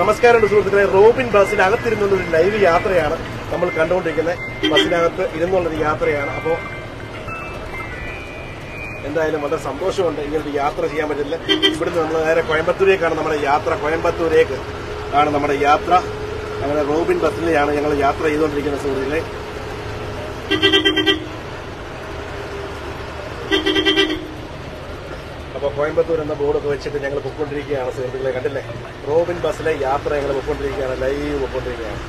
നമസ്കാരമുണ്ട് സുഹൃത്തുക്കളെ റോബിൻ ബസ്സിനകത്തിരുന്നുള്ള ഒരു ലൈവ് യാത്രയാണ് നമ്മൾ കണ്ടുകൊണ്ടിരിക്കുന്നത് ബസ്സിനകത്ത് ഇരുന്നുള്ളൊരു യാത്രയാണ് അപ്പോൾ എന്തായാലും വളരെ സന്തോഷമുണ്ട് ഇങ്ങനൊരു യാത്ര ചെയ്യാൻ പറ്റില്ല ഇവിടുന്ന് നമ്മൾ നേരെ കോയമ്പത്തൂരേക്കാണ് നമ്മുടെ യാത്ര കോയമ്പത്തൂരേക്ക് ആണ് നമ്മുടെ യാത്ര അങ്ങനെ റോബിൻ ബസ്സിലെയാണ് ഞങ്ങൾ യാത്ര ചെയ്തുകൊണ്ടിരിക്കുന്നത് സുഹൃത്തുക്കളെ അപ്പൊ കോയമ്പത്തൂർ എന്ന ബോർഡൊക്കെ വെച്ചിട്ട് ഞങ്ങൾ പൊയ്ക്കൊണ്ടിരിക്കുകയാണ് സുഹൃത്തുക്കളെ കണ്ടില്ലേ റോബിൻ ബസ്സിലെ യാത്ര ഞങ്ങൾ പൊയ്ക്കൊണ്ടിരിക്കുകയാണ് ലൈവ് പൊയ്ക്കൊണ്ടിരിക്കുകയാണ്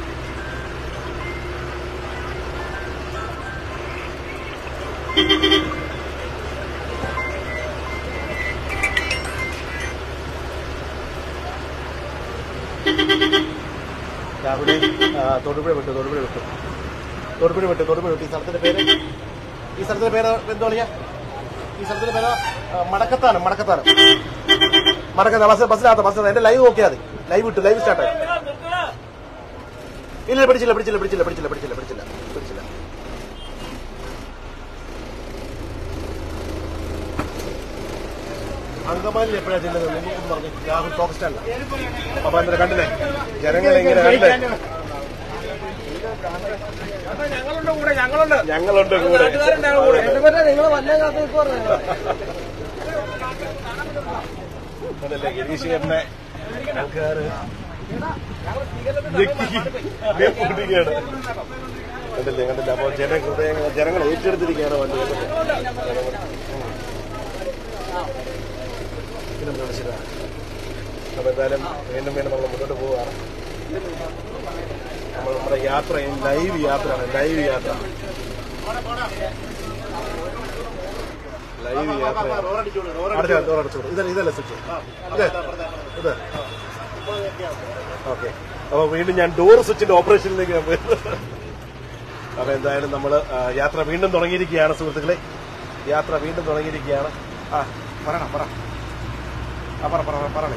രാവിലെ ആ, തൊടുപുഴ വിട്ടു തൊടുപുഴ വിട്ടു തൊടുപുഴ വിട്ടു തൊടുപുഴ വിട്ടു ഈ സ്ഥലത്തിന്റെ പേര് ഈ സ്ഥലത്തിന്റെ പേര് എന്താ പറയാ ഈ സ്ഥലത്തിന്റെ പേര് ആ, മടക്കത്താനം മടക്കത്താനം മടക്കത്താനം ബസ് ബസ്സിനകത്ത് ബസ് എന്റെ ലൈവ് നോക്കിയാൽ മതി ലൈവ് വിട്ടു ലൈവ് സ്റ്റാർട്ട് ഇല്ല പിടിച്ചില്ല പിടിച്ചില്ല പിടിച്ചില്ല പിടിച്ചില്ല പിടിച്ചില്ല പിടിച്ചില്ല പിടിച്ചില്ല അങ്കമാലിൽ എപ്പോഴാ ചെല്ലുന്നത് എന്ന് പറഞ്ഞു രാഹുൽ ടോപ്പ് സ്റ്റാൻഡ് അപ്പൊ എന്താ കണ്ടില്ലേ ജനങ്ങൾ എങ്ങനെ കണ്ടില്ലേ ഞങ്ങളുണ്ട് കൂടെ ഞങ്ങളുണ്ട് ഞങ്ങളുണ്ട് കൂടെ നിങ്ങൾ വല്ല കാത്ത് കണ്ടില്ലേ ഗിരീഷ് ആൾക്കാര് ഞെക്കിക്കൊണ്ടിരിക്കുകയാണ് കണ്ടില്ലേ കണ്ടില്ല അപ്പൊ ജന ഹൃദയങ്ങൾ ജനങ്ങൾ ഏറ്റെടുത്തിരിക്കുകയാണ് വണ്ടി പിന്നെ വിളിച്ചതാ അപ്പൊ എന്തായാലും വീണ്ടും വീണ്ടും നമ്മൾ മുന്നോട്ട് പോവുകയാണ് നമ്മൾ നമ്മുടെ യാത്ര ലൈവ് യാത്രയാണ് ലൈവ് യാത്ര ലൈവ് യാത്ര അടച്ചു ഡോറടച്ചോളൂ ഇതല്ല ഇതല്ല സ്വിച്ച് ഇതേ ഇത് ഓക്കെ അപ്പൊ വീണ്ടും ഞാൻ ഡോർ സ്വിച്ചിന്റെ ഓപ്പറേഷനിലേക്ക് ഞാൻ പോയത് അപ്പൊ എന്തായാലും നമ്മൾ യാത്ര വീണ്ടും തുടങ്ങിയിരിക്കുകയാണ് സുഹൃത്തുക്കളെ യാത്ര വീണ്ടും തുടങ്ങിയിരിക്കുകയാണ് ആ പറയണം പറ ആ പറ പറ പറയണേ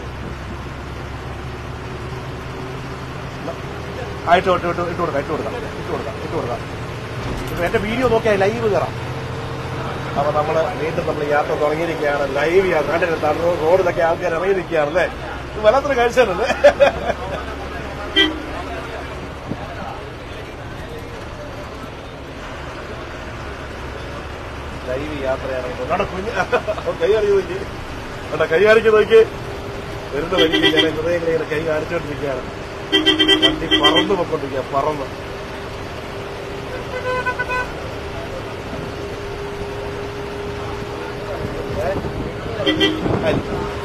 ആ ഇട്ട് ഇട്ട് ഇട്ട് ഇട്ട് കൊടുക്കാം ഇട്ട് കൊടുക്കാം ഇട്ട് കൊടുക്കാം ഇട്ട് കൊടുക്കാം ഇപ്പൊ എന്റെ വീഡിയോ നോക്കിയാൽ ലൈവ് കയറാം അപ്പൊ നമ്മള് വീണ്ടും നമ്മൾ യാത്ര തുടങ്ങിയിരിക്കുകയാണ് ലൈവ് യാത്ര കണ്ടില്ല തണ്ണൂർ റോഡിലൊക്കെ ആൾക്കാർ ഇറങ്ങിയിരിക്കുകയാണ് അല്ലേ ഇത് വല്ലാത്തൊരു കാഴ്ചയാണല്ലേ ലൈവ് യാത്രയാണ് ഇപ്പോൾ. കണ്ടോ കുഞ്ഞ് കൈ കാണിച്ച് നോക്കി കണ്ടോ കൈ കാണിച്ച് നോക്കി വരുന്ന വഴിക്ക് ഞാൻ ഹൃദയങ്ങളെ ഇങ്ങനെ കൈ കാണിച്ചുകൊണ്ടിരിക്കുകയാണ് വണ്ടി പറന്ന് പൊക്കൊണ്ടിരിക്കുക പറന്ന് ഹരി.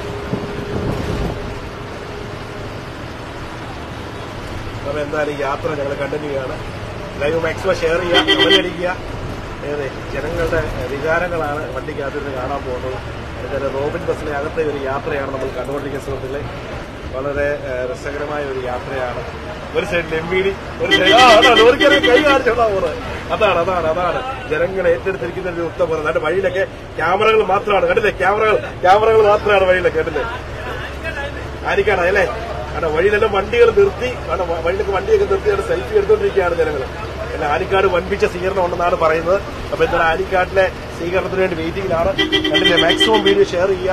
അപ്പൊ എന്തായാലും ഈ യാത്ര ഞങ്ങൾ കണ്ടിന്യൂ ചെയ്യാണ് ലൈവ് മാക്സിമം ഷെയർ ചെയ്യുക കമന്റ് അടിക്കുക ഏതെ ജനങ്ങളുടെ വികാരങ്ങളാണ് വണ്ടിക്കകത്ത് കാണാൻ പോകുന്നത് അതുപോലെ റോബിൻ ബസ്സിലെ അകത്തെ ഒരു യാത്രയാണ് നമ്മൾ കണ്ടുകൊണ്ടിരിക്കുന്ന സുഹൃത്തുക്കളെ വളരെ ഏഹ്, രസകരമായ ഒരു യാത്രയാണ് ഒരു സൈഡിൽ എം വി ഡി ഒരു സൈഡ് ആ അതാണ് ലോറിക്കറി കൈ കാണിച്ചോണ്ടാ പോകുന്നത് അതാണ് അതാണ് അതാണ് ജനങ്ങൾ ഏറ്റെടുത്തിരിക്കുന്ന ഒരു ഉത്തമ പോകുന്നത് അതിന്റെ വഴിയിലൊക്കെ ക്യാമറകൾ മാത്രമാണ് കണ്ടില്ലേ ക്യാമറകൾ ക്യാമറകൾ മാത്രമാണ് വഴിയിലൊക്കെ കണ്ടില്ലേ ആയിരിക്കണം അല്ലേ കാരണം വഴിയിലെല്ലാം വണ്ടികൾ നിർത്തി കാരണം വ- വഴിയിലൊക്കെ വണ്ടിയൊക്കെ നിർത്തി അവിടെ സെൽഫി എടുത്തുകൊണ്ടിരിക്കുകയാണ് ജനങ്ങൾ അല്ല ആനിക്കാട് വൻപിച്ച സ്വീകരണം ഉണ്ടെന്നാണ് പറയുന്നത് അപ്പൊ എന്തായാലും ആനിക്കാട്ടിലെ സ്വീകരണത്തിന് വേണ്ടി വെയിറ്റിംഗിലാണ് കണ്ടില്ലേ മാക്സിമം വീഡിയോ ഷെയർ ചെയ്യുക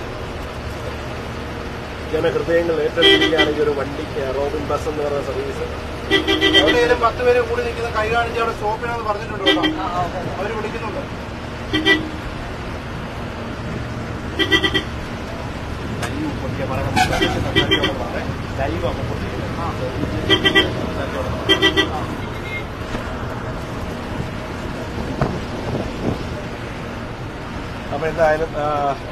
ജനഹൃദയങ്ങൾ ഏറ്റെടുത്തിരിക്കുകയാണ് ഈ ഒരു വണ്ടി ഏ, റോബിൻ ബസ് എന്ന് പറയുന്ന സർവീസ് എവിടെയെങ്കിലും പത്ത് പേര് കൂടി നിൽക്കുന്ന കൈ കാണിച്ച് അവിടെ സ്റ്റോപ്പിനാന്ന് പറഞ്ഞിട്ടുണ്ട് കേട്ടോ അവര് വിളിക്കുന്നുണ്ട് ലൈവ് പൊട്ടിയ പറയാൻ ലൈവ് ആണ് പൊട്ടിക്കുന്നത് അപ്പൊ എന്തായാലും ആ,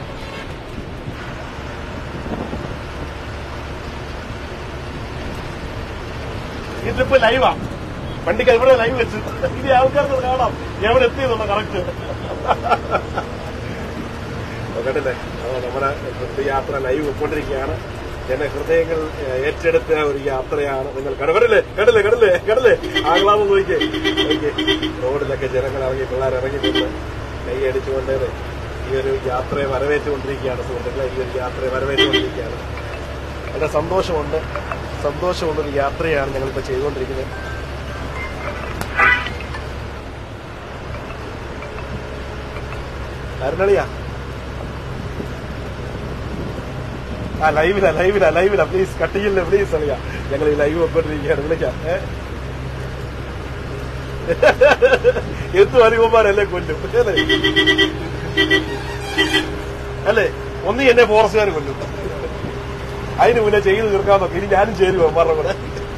ഈ ട്രിപ്പ് ലൈവാ വണ്ടിക്ക് ഇവിടെ ലൈവ് വെച്ച് ഇനി ആൾക്കാർക്ക് അത് കാണാം എവിടെ എത്തിയതുള്ള കറക്റ്റ് കണ്ടില്ലേ അപ്പൊ നമ്മുടെ ട്രിപ്പ് യാത്ര ലൈവ് പോയിക്കൊണ്ടിരിക്കുകയാണ് ജനഹൃദയങ്ങൾ ഏഹ്, ഏറ്റെടുത്ത ഒരു യാത്രയാണ് നിങ്ങൾ കടവരല്ലേ കടല്ലേ കടല്ലേ കടല്ലേ ആഗ്ലാമം നോക്കിയേ നോക്കിയേ റോഡിലൊക്കെ ജനങ്ങൾ ഇറങ്ങി പിള്ളേർ ഇറങ്ങിക്കൊണ്ട് കൈയടിച്ചുകൊണ്ട് ഈ ഒരു യാത്രയെ വരവേറ്റുകൊണ്ടിരിക്കുകയാണ് സുഹൃത്തുക്കളെ ഈ ഒരു യാത്രയെ വരവേറ്റുകൊണ്ടിരിക്കുകയാണ് വളരെ സന്തോഷമുണ്ട് സന്തോഷമുള്ളൊരു യാത്രയാണ് ഞങ്ങളിപ്പോൾ ചെയ്തുകൊണ്ടിരിക്കുന്നത് അരുണളിയാ ആ ലൈവിലാ ലൈവിലാ ലൈവിലാ പ്ലീസ് കട്ടിയില്ല പ്ലീസ് അറിയാ ഞങ്ങൾ ഈ ലൈവ് വെക്കൊണ്ടിരിക്കുകയാണ് വിളിക്കാം ഏ എന്തു അനുഭവന്മാരല്ലേ കൊല്ലും അല്ലേ അല്ലേ ഒന്നി എന്നെ ഫോറസ്റ്റുകാർ കൊല്ലും അതിന് മുന്നേ ചെയ്ത് തീർക്കാന്നൊക്കെ ഇനി ഞാനും ചേരുവോ പറഞ്ഞ കൂടെ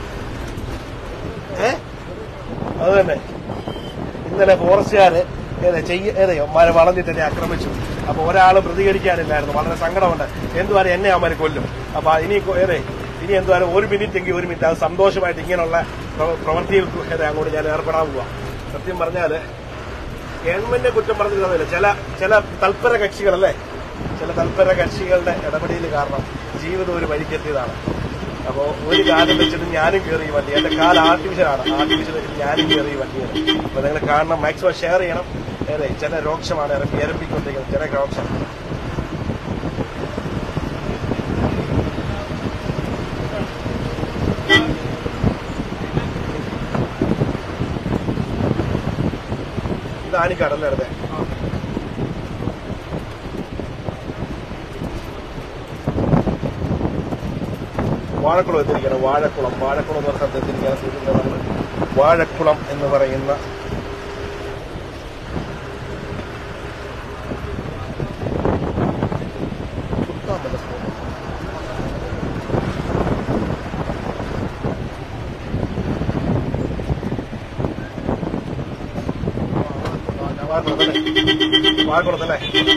ഏ അത് തന്നെ ഇന്നലെ ഫോറസ്റ്റുകാര് ഏതെ ചെയ്യ ഏതെയോ മര വളഞ്ഞിട്ട് എന്നെ ആക്രമിച്ചു അപ്പൊ ഒരാൾ പ്രതികരിക്കാനില്ലായിരുന്നു വളരെ സങ്കടമുണ്ട് എന്തുവാനും എന്നെ അവന്മാർ കൊല്ലും അപ്പൊ ഇനി കൊ- ഏതെ ഇനി എന്തുവാനും ഒരു മിനിറ്റ് എങ്കിൽ ഒരു മിനിറ്റ് അത് സന്തോഷമായിട്ട് ഇങ്ങനെയുള്ള പ്രവ- പ്രവൃത്തിയിൽ ഏതെ അങ്ങോട്ട് ഞാൻ ഏർപ്പെടാൻ പോവാ സത്യം പറഞ്ഞാല് ഗവൺമെന്റിനെ കുറ്റം പറഞ്ഞില്ല ചില ചില തൽപര കക്ഷികളല്ലേ ചില തൽപര കക്ഷികളുടെ ഇടപെടൽ കാരണം ജീവിതം ഒരു വഴിക്കെത്തിയതാണ് അപ്പോ ഒരു കാലം വെച്ചിട്ട് ഞാനും കയറി ഈ വണ്ടി എന്റെ കാൽ ആർട്ടിഫിഷ്യലാണ് ആർട്ടിഫിഷ്യൽ വെച്ചിട്ട് ഞാനും കയറി ഈ വണ്ടിയാണ് അപ്പൊ നിങ്ങൾ കാണണം മാക്സിമം ഷെയർ ചെയ്യണം അതെ ജനരോക്ഷമാണ് ഇറങ്ങി ഇരപ്പിക്കൊണ്ടിരിക്കുന്നത് ജനരോക്ഷം ഇതാണ് ഈ കടലെടുത്തേ വാഴക്കുളം എത്തിയിരിക്കുകയാണ് വാഴക്കുളം വാഴക്കുളം എന്ന് പറഞ്ഞ സ്ഥലത്ത് എത്തിയിരിക്കുകയാണ് സുഹൃത്തുക്കളെ നമ്മൾ വാഴക്കുളം എന്ന് പറയുന്ന കുത്താമ്പല സ്പോട്ട്. വാഴക്കുളത്തല്ലേ വാഴക്കുളത്തല്ലേ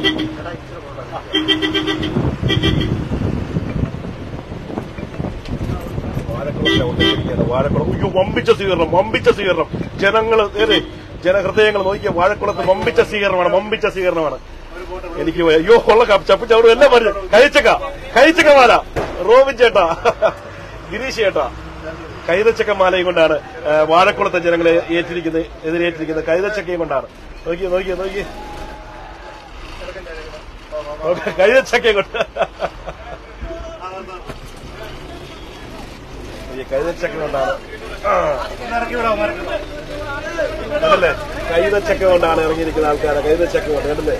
വാഴക്കുളത്തിലെ ഒന്നിച്ചിരിക്കുകയാണ് വാഴക്കുളം അയ്യോ വമ്പിച്ച സ്വീകരണം വമ്പിച്ച സ്വീകരണം ജനങ്ങൾ ഏറെ ജനഹൃദയങ്ങൾ നോക്കിയ വാഴക്കുളത്ത് വമ്പിച്ച സ്വീകരണമാണ് വമ്പിച്ച സ്വീകരണമാണ് എനിക്ക് അയ്യോ കൊള്ള ചപ്പ് ചവിടും എല്ലാം പറഞ്ഞു കഴിച്ചക്ക കഴിച്ചക്ക മാല റോബിൻ ചേട്ടാ ഗിരീഷ് ചേട്ടാ കൈതച്ചക്ക മാലയും കൊണ്ടാണ് ആ, വാഴക്കുളത്തെ ജനങ്ങളെ ഏറ്റിരിക്കുന്നത് എതിരേറ്റിരിക്കുന്നത് കൈതച്ചക്കയും കൊണ്ടാണ് നോക്കിയേ നോക്കിയേ നോക്കിയേ നോക്ക്, കൈതച്ചക്കയും കൊണ്ട് ഈ കൈതച്ചക്ക കൊണ്ടാണ് ആ. കണ്ടല്ലേ കൈതച്ചക്ക കൊണ്ടാണ് ഇറങ്ങിയിരിക്കുന്ന ആൾക്കാരെ കൈതച്ചക്ക കൊണ്ട് കണ്ടല്ലേ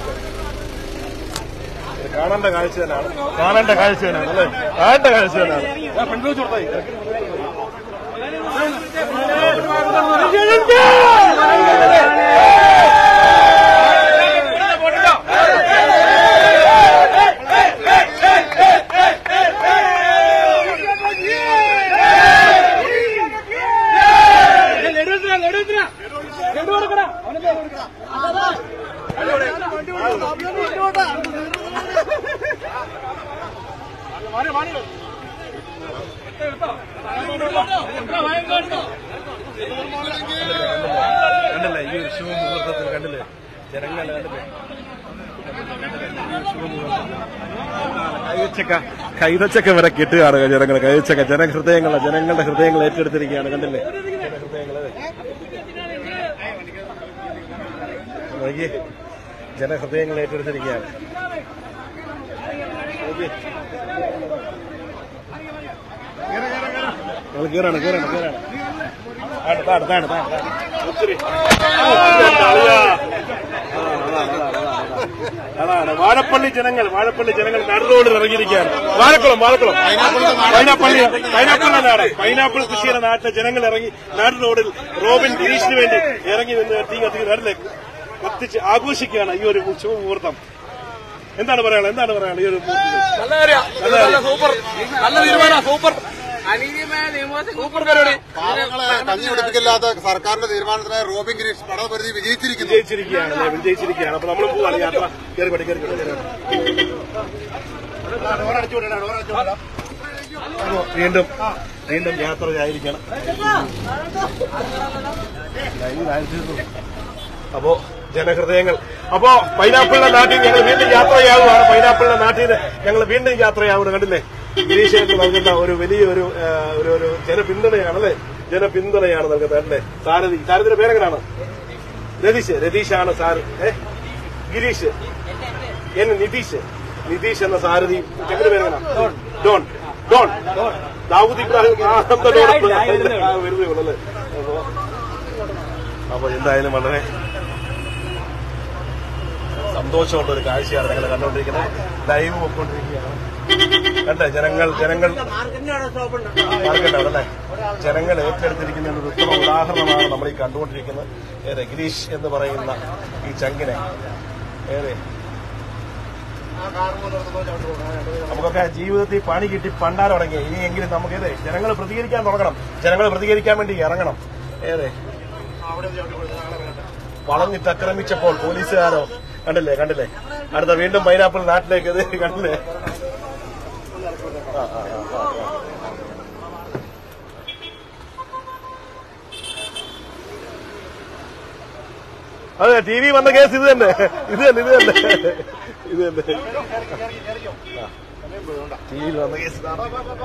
ഇത് കാണേണ്ട കാഴ്ച തന്നെയാണ് കാണേണ്ട കാഴ്ച തന്നെയാണ് അല്ലേ കാണേണ്ട കാഴ്ച തന്നെയാണ് ആ, പെൺകുട്ടി കൊടുത്തായി. കണ്ടില്ലേ ഈ ഒരു ശുഭമുഹൂർത്തത്തിൽ കണ്ടില്ലേ ജനങ്ങൾ കണ്ടില്ലേ കൈവച്ചക്ക കൈതച്ചക്ക വരെ കിട്ടുകയാണ് ജനങ്ങൾ കൈവച്ചക്ക ജനഹൃദയങ്ങളെ ജനങ്ങളുടെ ഹൃദയങ്ങൾ ഏറ്റെടുത്തിരിക്കുകയാണ് കണ്ടില്ലേ ജനഹൃദയങ്ങളെ നോക്കിയേ ജനഹൃദയങ്ങൾ ഏറ്റെടുത്തിരിക്കുകയാണ് നോക്കിയേ നിങ്ങൾ കയറാണ് കയറാണ് കയറാണ് താഴെ താഴെ താഴെ താഴെ ഒത്തിരി അളിയാ. അതാണ് വാഴപ്പള്ളി ജനങ്ങൾ വാഴപ്പള്ളി ജനങ്ങൾ നടുറോഡിൽ ഇറങ്ങിയിരിക്കുകയാണ് വാഴക്കുളം വാഴക്കുളം പൈനാപ്പള്ളി പൈനാപ്പിളിന്റെ നാട് പൈനാപ്പിൾ കൃഷിയുടെ നാട്ടിലെ ജനങ്ങൾ ഇറങ്ങി നാട് റോഡിൽ റോബിൻ ഗിരീഷിന് വേണ്ടി ഇറങ്ങി നിന്ന് തീ കത്തി നാട്ടിലെ കത്തിച്ച് ആഘോഷിക്കുകയാണ് ഈ ഒരു ശുഭ മുഹൂർത്തം എന്താണ് പറയാനുള്ളത് എന്താണ് പറയാനുള്ളത് ഈ ഒരു മുഹൂർത്തത്തിൽ? നല്ല കാര്യം നല്ല സൂപ്പർ നല്ല തീരുമാനം സൂപ്പർ അനീതിമായ നിയമത്തെ സൂപ്പർ പരിപാടി പാവങ്ങളെ കഞ്ഞി പിടിപ്പിക്കില്ലാത്ത സർക്കാരിന്റെ തീരുമാനത്തിനായി റോബിൻ ഗിരീഷ് പടപരിധി വിജയിച്ചിരിക്കുന്നു വിജയിച്ചിരിക്കുകയാണ് അല്ലേ? വിജയിച്ചിരിക്കുകയാണ് അപ്പൊ നമ്മൾ പോവാണ് യാത്ര കയറി പടി കയറി കയറി അപ്പോ വീണ്ടും വീണ്ടും യാത്രയായിരിക്കണം അപ്പോ ജനഹൃദയങ്ങൾ അപ്പോ പൈനാപ്പിളിന്റെ നാട്ടിൽ ഞങ്ങൾ വീണ്ടും യാത്രയാവുകയാണ് പൈനാപ്പിളിന്റെ നാട്ടിൽ നിന്ന് ഞങ്ങൾ വീണ്ടും യാത്രയാവുന്നു കണ്ടില്ലേ ഗിരീഷേക്ക് നൽകുന്ന ഒരു വലിയൊരു ആ, ഒരു ഒരു ജനപിന്തുണയാണ് അല്ലേ ജനപിന്തുണയാണ് നൽകുന്നത് അല്ലേ സാരഥി സാരഥിയുടെ പേരെങ്ങനെയാണ് രതീഷ് രതീഷാണ് സാർ ഏ ഗിരീഷ് എൻ നിതീഷ് നിതീഷ് എന്ന സാരഥി ചെക്കന്റെ പേരെങ്ങനെ ഡോൺ ഡോൺ ദാവൂദ് ഇബ്രാഹിം ആ, എന്താ ഡോൺ? ആ, വെറുതെ ഉള്ളല്ലേ അപ്പോ അപ്പൊ എന്തായാലും വളരെ സന്തോഷമുള്ള ഒരു കാഴ്ചയാണ് ഞങ്ങൾ കണ്ടുകൊണ്ടിരിക്കുന്നത് ലൈവ് പൊക്കൊണ്ടിരിക്കുകയാണ് കണ്ടേ ജനങ്ങൾ ജനങ്ങൾ മാർക്കറ്റ് അല്ലേ ജനങ്ങൾ ഏറ്റെടുത്തിരിക്കുന്ന ഒരു ഉത്തമ ഉദാഹരണമാണ് നമ്മൾ ഈ കണ്ടുകൊണ്ടിരിക്കുന്നത് ഏറെ ഗിരീഷ് എന്ന് പറയുന്ന ഈ ചങ്കിനെ ഏറെ നമുക്കൊക്കെ ജീവിതത്തിൽ പണി കിട്ടി പണ്ടാരം തുടങ്ങി ഇനിയെങ്കിലും നമുക്ക് ഏതെ ജനങ്ങൾ പ്രതികരിക്കാൻ തുടങ്ങണം ജനങ്ങൾ പ്രതികരിക്കാൻ വേണ്ടി ഇറങ്ങണം ഏതെ വളഞ്ഞിട്ട് ആക്രമിച്ചപ്പോൾ പോലീസുകാരോ കണ്ടില്ലേ കണ്ടില്ലേ അടുത്ത വീണ്ടും പൈനാപ്പിൾ നാട്ടിലേക്ക് ഇത് കണ്ടില്ലേ ആ, ആ, ആ, ആ, ആ. അതെ ടി വി വന്ന കേസ് ഇത് തന്നെ ഇത് തന്നെ ഇത് തന്നെ ഇത് തന്നെ ടി വിയിൽ വന്ന കേസ് ഇതാണ്.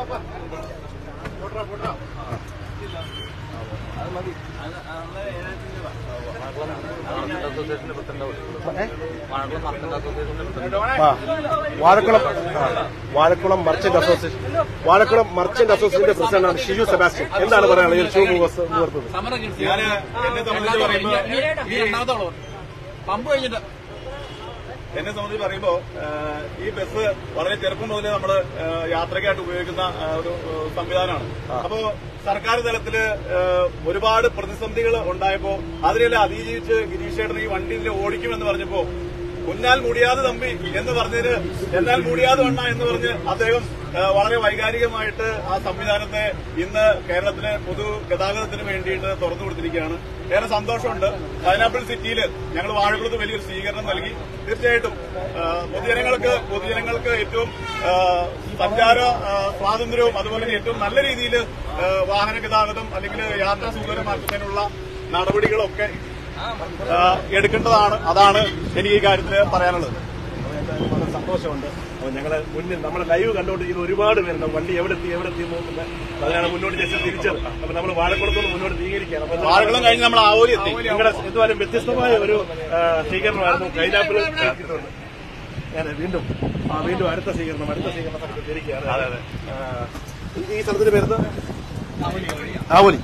ആ വാഴക്കുളം ആ, Vazhakkulam merchant association Vazhakkulam merchant അസോസിയേഷന്റെ പ്രസിഡന്റാണ് ഷിജു സെബാസ്റ്റ്യൻ എന്താണ് പറയാനുള്ളത് ഈ ഒരു ഷൂ മൂവേഴ്സ് മുഹൂർത്തത്തിൽ സമരം കിട്ടി ഞാന് എന്നെ സംബന്ധിച്ച് പറയുമ്പോ ഈ രണ്ടാമത്തെ വളവ് പമ്പ് കഴിഞ്ഞിട്ട് എന്നെ സംബന്ധിച്ച് പറയുമ്പോ ആ, ഈ ബസ് വളരെ ചെറുപ്പം മുതലേ നമ്മള് ആ, യാത്രയ്ക്കായിട്ട് ഉപയോഗിക്കുന്ന ആ, ഒരു ആ, സംവിധാനമാണ് അപ്പോ സർക്കാർ തലത്തില് ആ, ഒരുപാട് പ്രതിസന്ധികൾ ഉണ്ടായപ്പോ അതിനെല്ലാം അതിജീവിച്ച് ഗിരീഷേട്ടൻ ഈ വണ്ടിയിൽ ഓടിക്കുമെന്ന് പറഞ്ഞപ്പോ ഉന്നാൽ മുടിയാതെ തമ്പി എന്ന് പറഞ്ഞതിന് എന്നാൽ മുടിയാതെ വണ്ണ എന്ന് പറഞ്ഞ് അദ്ദേഹം ആ, വളരെ വൈകാരികമായിട്ട് ആ സംവിധാനത്തെ ഇന്ന് കേരളത്തിലെ പൊതു ഗതാഗതത്തിന് വേണ്ടിയിട്ട് തുറന്നു കൊടുത്തിരിക്കുകയാണ് ഏറെ സന്തോഷമുണ്ട് പൈനാപ്പിൾ സിറ്റിയിൽ ഞങ്ങൾ വാഴക്കുളത്ത് വലിയൊരു സ്വീകരണം നൽകി തീർച്ചയായിട്ടും ആ, പൊതുജനങ്ങൾക്ക് പൊതുജനങ്ങൾക്ക് ഏറ്റവും ആ, സഞ്ചാര ആ, സ്വാതന്ത്ര്യവും അതുപോലെ തന്നെ ഏറ്റവും നല്ല രീതിയിൽ വാഹന ഗതാഗതം അല്ലെങ്കിൽ യാത്ര സുഖകരമാക്കുന്നതിനുള്ള നടപടികളൊക്കെ ആ, എടുക്കേണ്ടതാണ് അതാണ് എനിക്ക് ഈ കാര്യത്തിൽ പറയാനുള്ളത് എന്തായാലും വളരെ സന്തോഷമുണ്ട് അപ്പൊ ഞങ്ങള് മുന്നിൽ നമ്മളെ ലൈവ് കണ്ടുകൊണ്ടിരിക്കുന്ന ഒരുപാട് പേരുണ്ട് വണ്ടി എവിടെ എത്തി എവിടെ എത്തി നോക്കുന്നത് അതിനാണ് മുന്നോട്ട് ജസ്റ്റ് തിരിച്ചത് അപ്പൊ നമ്മൾ വാഴക്കുളത്തോട് മുന്നോട്ട് സ്വീകരിക്കുകയാണ് അപ്പൊ വാഴക്കുളം കഴിഞ്ഞ് നമ്മൾ ആവോലി എത്തി നിങ്ങളുടെ എന്തുവാനും വ്യത്യസ്തമായ ഒരു ആ, സ്വീകരണമായിരുന്നു കൈനാപ്പിൾ കിട്ടിയിട്ടുണ്ട് ഞാൻ വീണ്ടും ആ വീണ്ടും അടുത്ത സ്വീകരണം അടുത്ത സ്വീകരണം നമുക്ക് തിരിക്കുകയാണ് ആ, ഈ- ഈ സ്ഥലത്തിന്റെ പേരുന്നത് ആവോലി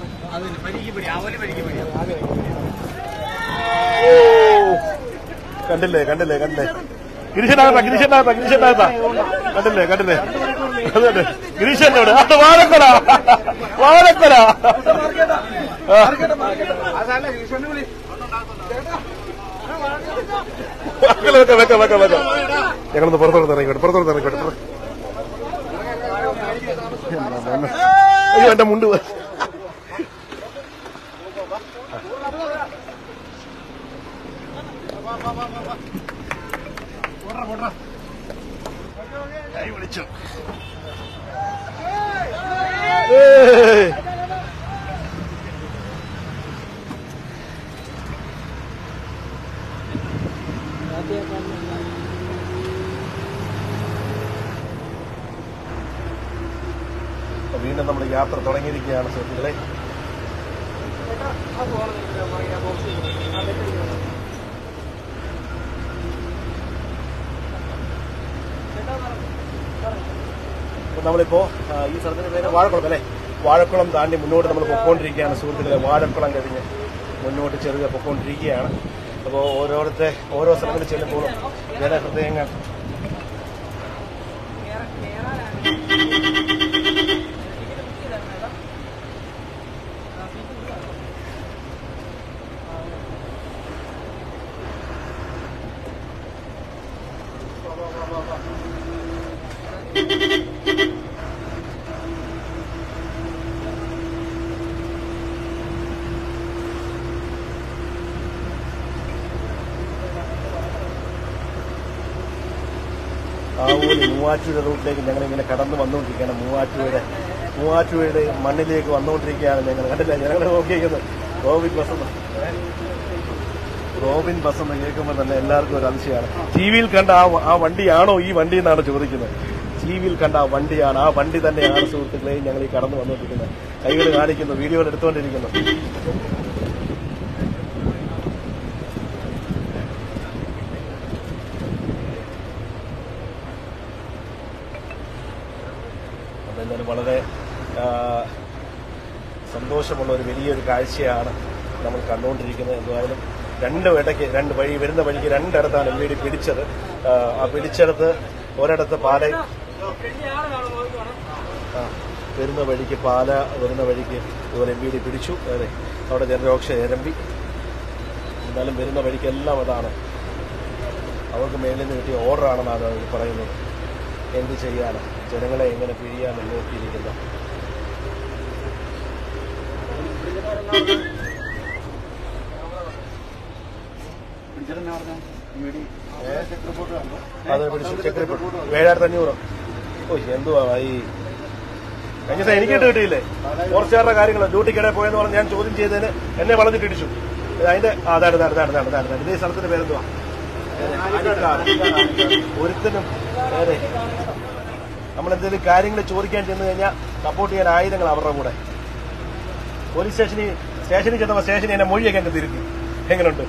ഓ കണ്ടില്ലേ കണ്ടില്ലേ കണ്ടില്ലേ ഗിരീഷനാകത്ത ഗിരീഷനാകത്ത ഗിരീഷനാകത്ത കണ്ടില്ലേ കണ്ടില്ലേ അതെ ഗിരീഷനോട് അത് വാഴക്കൊല വാഴക്കൊല ആ. വെക്കാം വെക്കാം വെക്കാം വെക്കാം ഞങ്ങളൊന്ന് പുറത്തോട്ട് ഇറങ്ങിക്കോട്ടെ പുറത്തോട്ട് ഇറങ്ങിക്കോട്ടെ പുറ- അയ്യോ എന്റെ മുണ്ട് പോയി. കൈ വിളിച്ചു ഏയ്. അപ്പൊ വീണ്ടും നമ്മൾ യാത്ര തുടങ്ങിയിരിക്കുകയാണ് സുഹൃത്തുക്കളെ അപ്പൊ നമ്മളിപ്പോ ആ, ഈ സ്ഥലത്തിന്റെ പേര് വാഴക്കുളം അല്ലേ വാഴക്കുളം താണ്ടി മുന്നോട്ട് നമ്മൾ പൊക്കോണ്ടിരിക്കുകയാണ് സുഹൃത്തുക്കളെ വാഴക്കുളം കഴിഞ്ഞ് മുന്നോട്ട് ചെറുതെ പൊക്കോണ്ടിരിക്കുകയാണ് അപ്പോൾ ഓരോരുത്തെ ഓരോ സ്ഥലങ്ങളിൽ ചെല്ലുമ്പോഴും ജനഹൃദയങ്ങൾ ആ ഒരു മൂവാറ്റുപുഴ റൂട്ടിലേക്ക് ഞങ്ങൾ ഇങ്ങനെ കടന്നു വന്നുകൊണ്ടിരിക്കുകയാണ് മൂവാറ്റുപുഴയുടെ മൂവാറ്റുപുഴയുടെ മണ്ണിലേക്ക് വന്നുകൊണ്ടിരിക്കുകയാണ് ഞങ്ങൾ കണ്ടില്ല ഞങ്ങൾ നോക്കിയിരിക്കുന്നത് റോബിൻ ബസ് എന്ന് റോബിൻ ബസ് എന്ന് കേൾക്കുമ്പോൾ തന്നെ എല്ലാവർക്കും ഒരു അതിശയമാണ് ടി വിയിൽ കണ്ട ആ വ- ആ വണ്ടിയാണോ ഈ വണ്ടി എന്നാണ് ചോദിക്കുന്നത് ടി വിയിൽ കണ്ട ആ വണ്ടിയാണ് ആ വണ്ടി തന്നെയാണ് സുഹൃത്തുക്കളെയും ഞങ്ങൾ ഈ കടന്നു വന്നുകൊണ്ടിരിക്കുന്നത് കൈകൾ കാണിക്കുന്നു വീഡിയോകൾ എടുത്തുകൊണ്ടിരിക്കുന്നു അതെന്തായാലും വളരെ ആ, സന്തോഷമുള്ള ഒരു വലിയൊരു കാഴ്ചയാണ് നമ്മൾ കണ്ടുകൊണ്ടിരിക്കുന്നത് എന്തായാലും രണ്ട് ഇടയ്ക്ക് രണ്ട് വഴി വരുന്ന വഴിക്ക് രണ്ടിടത്താണ് എൽ ഇ ഡി പിടിച്ചത് ആ, ആ പിടിച്ചെടുത്ത് ഒരിടത്ത് പാല ആ വരുന്ന വഴിക്ക് പാല വരുന്ന വഴിക്ക് ഇതുപോലെ എം വി ഡി പിടിച്ചു അതെ അവിടെ ജനരോക്ഷ എരമ്പി എന്നാലും വരുന്ന വഴിക്കെല്ലാം അതാണ് അവർക്ക് മേലിൽ നിന്ന് കിട്ടിയ ഓർഡറാണെന്നാണ് അവർ പറയുന്നത് എന്ത് ചെയ്യാനും ജനങ്ങളെ എങ്ങനെ പിഴിയാനും നോക്കിയിരിക്കുന്ന അത് പിടിച്ചു ചെക്ക് റിപ്പോർട്ട് ഏഴായിരത്തി അഞ്ഞൂറ് ഓ എന്തുവാ ഈ കഴിഞ്ഞ ദിവസം എനിക്ക് കിട്ടിയില്ലേ ഫോറസ്റ്റുകാരുടെ കാര്യങ്ങൾ ഡ്യൂട്ടിക്കിടെ പോയെന്ന് പറഞ്ഞ് ഞാൻ ചോദ്യം ചെയ്തതിന് എന്നെ വളഞ്ഞിട്ട് ഇടിച്ചു ഇത് അതിന്റെ ആ, അതാണ് അതാണ് അതാണ് അതാണ് അതാണ് അതാണ്. ഇതേ സ്ഥലത്തിന്റെ പേരെന്തുവാ ഒരുത്തനും അതെ നമ്മൾ എന്തെങ്കിലും കാര്യങ്ങൾ ചോദിക്കാൻ ചെന്ന് കഴിഞ്ഞാൽ സപ്പോർട്ട് ചെയ്യാൻ ആയുധങ്ങൾ അവരുടെ കൂടെ പോലീസ് സ്റ്റേഷനിൽ സ്റ്റേഷനിൽ ചെന്നപ്പോൾ സ്റ്റേഷനിൽ എന്നെ മൊഴിയൊക്കെ എന്നെ തിരുത്തി എങ്ങനെയുണ്ട്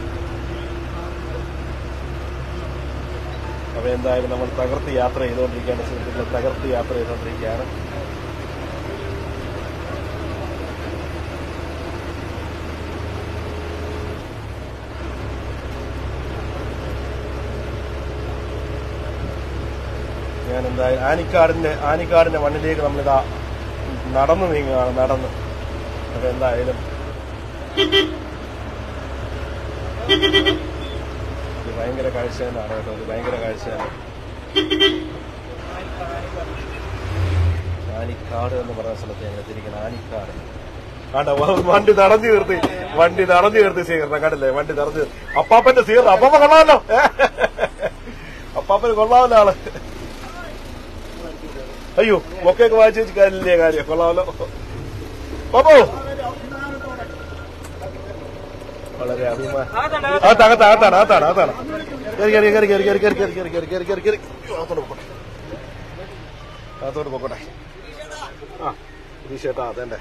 അപ്പൊ എന്തായാലും നമ്മൾ തകർത്ത് യാത്ര ചെയ്തുകൊണ്ടിരിക്കുകയാണ് സുഹൃത്തുക്കൾ തകർത്ത് യാത്ര ചെയ്തുകൊണ്ടിരിക്കുകയാണ് ഞാൻ എന്തായാലും ആനിക്കാടിന്റെ ആനിക്കാടിന്റെ മണ്ണിലേക്ക് നമ്മളിതാ നടന്നു നീങ്ങുകയാണ് നടന്ന് അപ്പൊ എന്തായാലും ഇത് ഭയങ്കര കാഴ്ച തന്നെയാണ് കേട്ടോ ഇത് ഭയങ്കര കാഴ്ചയാണ് ആനിക്കാട് എന്ന് പറയുന്ന സ്ഥലത്ത് ഞങ്ങൾ എത്തിയിരിക്കുന്നത് ആനിക്കാട് ആണ്ട വണ്ടി തടഞ്ഞു നിർത്തി വണ്ടി തടഞ്ഞു നിർത്തി സ്വീകരണം കണ്ടില്ലേ വണ്ടി തടഞ്ഞു അപ്പാപ്പന്റെ സ്വീകരണം അപ്പാപ്പ കൊള്ളാമല്ലോ അപ്പാപ്പന് കൊള്ളാമല്ലോ ആള് അയ്യോ ഒക്കെയൊക്കെ വായിച്ചു വെച്ച് കാര്യമില്ലേ കാര്യം കൊള്ളാമല്ലോ പാപ്പോ വളരെ അഭിമാനം അകത്ത് അകത്ത് അകത്താണ് അകത്താണ് അകത്താണ് കയറി കയറി കയറി കയറി കയറി കയറി കയറി കയറി കയറി കയറി കയറി അകത്തോട്ട് പോട്ടെ അകത്തോട്ട് പോക്കോട്ടെ ആ ഗിരീഷേട്ടാ അതെന്റെ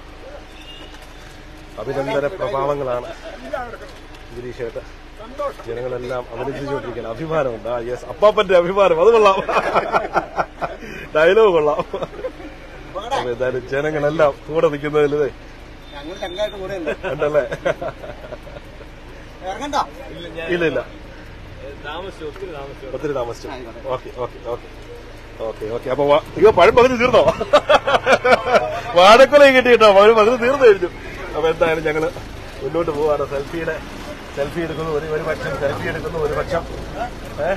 അഭിനന്ദന പ്രഭാവങ്ങളാണ് ഗിരീഷേട്ട ജനങ്ങളെല്ലാം അഭിനന്ദിച്ചുകൊണ്ടിരിക്കുകയാണ് അഭിമാനമുണ്ട് ആ യെസ് അപ്പാപ്പന്റെ അഭിമാനം അത് കൊള്ളാം ഡയലോഗ് കൊള്ളാം അപ്പൊ എന്തായാലും ജനങ്ങളെല്ലാം കൂടെ നിൽക്കുന്നതിൽ ഇതേ ഞങ്ങൾ ചങ്കായിട്ട് കൂടെ ഉണ്ടല്ലേ ഇറങ്ങണ്ട ഇല്ല ഇല്ല താമസിച്ചു ഒത്തിരി താമസിച്ചു ഒത്തിരി താമസിച്ചു okay okay okay okay okay അപ്പൊ വാ- അയ്യോ പഴം പകുതി തീർന്നോ വാഴക്കൊലയും കിട്ടിയിട്ടോ പഴം പകുതി തീർന്നു കഴിഞ്ഞു അപ്പൊ എന്തായാലും ഞങ്ങള് മുന്നോട്ട് പോവാണ് സെൽഫിയുടെ സെൽഫി എടുക്കുന്നു ഒരു ഒരു പക്ഷം സെൽഫി എടുക്കുന്നു ഒരു പക്ഷം ഏ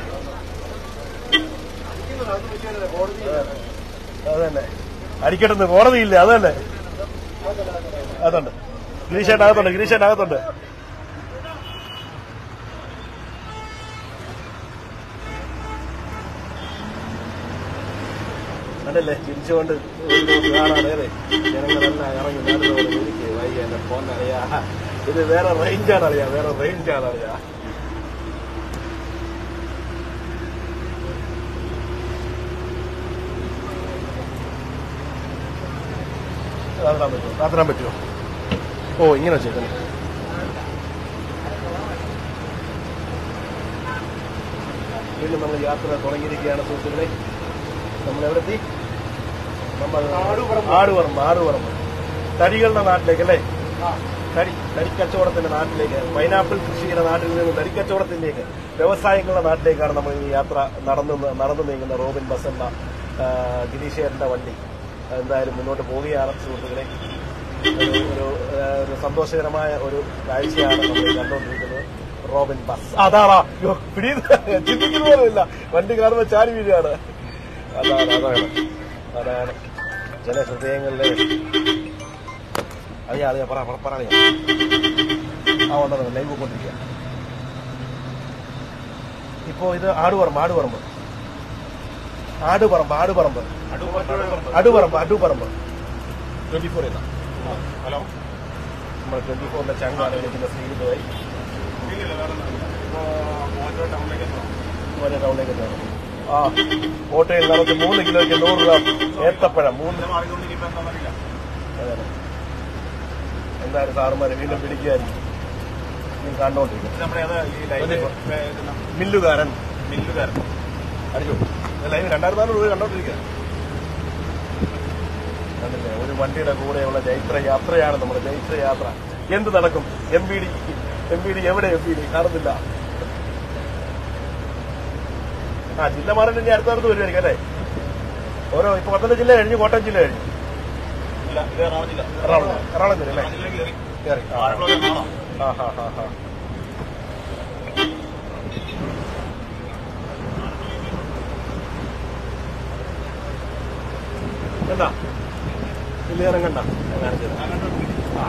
അതന്നെ അടിക്കട്ടെന്ന് കോടതിയില്ല അതന്നെ അതുണ്ട് ഗിരീഷേട്ട് അകത്തുണ്ട് ഗിരീഷേട്ട് അകത്തുണ്ട് അതല്ലേ ചിരിച്ചുകൊണ്ട് കാണാണ് അതെ ജനങ്ങളെല്ലാം ഇറങ്ങി നടന്നുകൊണ്ട് എനിക്ക് വയ്യ എന്റെ ഫോൺ അറിയാ ഇത് വേറെ റേഞ്ചാണ് അറിയാ വേറെ റേഞ്ചാണ് അറിയാ താത്താൻ പറ്റുമോ താത്താൻ പറ്റുമോ ഓ ഇങ്ങനെ വെച്ചേക്കുന്നു വീണ്ടും നമ്മൾ യാത്ര തുടങ്ങിയിരിക്കുകയാണ് സുഹൃത്തുക്കളെ നമ്മൾ എവിടെ എത്തി നമ്മൾ ആടുപറമ്പ് ആടുപറമ്പ് തടികളുടെ നാട്ടിലേക്ക് അല്ലേ തടി തടിക്കച്ചവടത്തിന്റെ നാട്ടിലേക്ക് പൈനാപ്പിൾ കൃഷിയുടെ നാട്ടിൽ നിന്ന് തടിക്കച്ചവടത്തിലേക്ക് വ്യവസായങ്ങളുടെ നാട്ടിലേക്കാണ് നമ്മൾ ഈ യാത്ര നടന്നു നടന്നു നീങ്ങുന്ന റോബിൻ ബസ് എന്ന ആ, ഗിരീഷേറിന്റെ വണ്ടി എന്തായാലും മുന്നോട്ട് പോവുകയാണ് സുഹൃത്തുക്കളെ ഒരു ഒരു ആ, ഒരു സന്തോഷകരമായ ഒരു കാഴ്ചയാണ് നമ്മൾ കണ്ടുകൊണ്ടിരിക്കുന്നത് റോബിൻ ബസ് അതാണോ അയ്യോ, പിടി ചിന്തിക്കുന്ന പോലുമില്ല വണ്ടി കാണുമ്പോൾ ചാരി വീഴുകയാണ് അതാണ് അതാണ് അതാണ് ജനഹൃദയങ്ങളിലെ അറിയാം അറിയാം പറ പറ- പറ അറിയാം ആ ഉണ്ടെന്ന് ലൈവ് കൊണ്ടിരിക്കുക ഇപ്പോ ഇത് ആടുപറമ്പ് ആടുപറമ്പ് ആടുപറമ്പ് ആടുപറമ്പ് അടുപറമ്പ് അടുപറമ്പ് ട്വന്റി ഫോർ എന്നാ ഹലോ നമ്മൾ ട്വന്റി ഫോറിന്റെ ചങ്കാണ് വിളിക്കുന്ന ശ്രീജിത്തുമായി മറ്റേ ടൗണിലേക്ക് എത്തണം. ആ കോട്ടയിൽ നമുക്ക് മൂന്ന് കിലോയ്ക്ക് നൂറ് ഗ്രാം ഏത്തപ്പഴം മൂന്ന് മാറിക്കൊണ്ടിരിക്കുമ്പോ എന്താണെന്നറിയില്ല അതെ, അതെ. എന്തായാലും സാറുമാരെ വീണ്ടും പിടിക്കുകയായിരിക്കും നീ കണ്ടോണ്ടിരിക്കും നമ്മുടെ അത് ഈ ലൈവ് മില്ലുകാരൻ മില്ലുകാരൻ അടിച്ചു ലൈവ് രണ്ടായിരത്തി നാനൂറ് രൂപ കണ്ടോണ്ടിരിക്കുക കണ്ടില്ലേ ഒരു വണ്ടിയുടെ കൂടെയുള്ള ജൈത്ര യാത്രയാണ് നമ്മുടെ ജൈത്ര യാത്ര എന്ത് നടക്കും M B D M B D എവിടെ എം ബി ഡി കാണുന്നില്ല ആ ജില്ല മാറേണ്ട ഇനി അടുത്തടുത്ത് വരുമായിരിക്കും അല്ലേ ഓരോ ഇപ്പൊ പത്തനംതിട്ട ജില്ല കഴിഞ്ഞു കോട്ടയം ജില്ല കഴിഞ്ഞു ഇല്ല, ഇത് എറണാകുളം ജില്ല. എറണാകുളം എറണാകുളം ജില്ല അല്ലേ എറണാകുളം ജില്ല കയറി. കയറി ആ ആലപ്പുഴ എറണാകുളം. ആ ഹാ ഹാ ഹാ എന്താ വലിയ കണ്ട ഞാൻ കാണിച്ചത് ആ